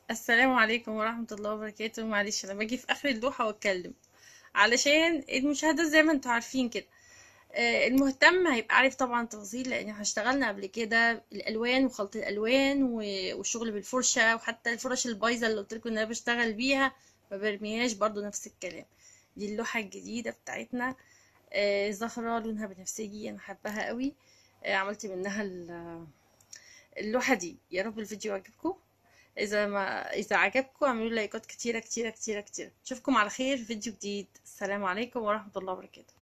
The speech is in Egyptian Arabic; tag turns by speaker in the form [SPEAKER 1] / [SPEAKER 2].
[SPEAKER 1] السلام عليكم ورحمة الله وبركاته معلش انا باجي في اخر اللوحة واتكلم علشان المشاهدات زي ما انتوا عارفين كده آه، المهتم هيبقى عارف طبعا تفاصيل لان احنا اشتغلنا قبل كده الالوان وخلط الالوان و- والشغل بالفرشة وحتى الفرش البايظة اللي قلت لكم ان انا بشتغل بيها ما برميهاش برضو نفس الكلام دي اللوحة الجديدة بتاعتنا آه، زهرة لونها بنفسجي انا حباها قوي آه، عملت منها ال- اللوحة دي يا رب الفيديو عجبكم اذا ما اذا عجبكم اعملوا لايكات كتيره كتيره كتيره كتيره اشوفكم على خير في فيديو جديد السلام عليكم ورحمه الله وبركاته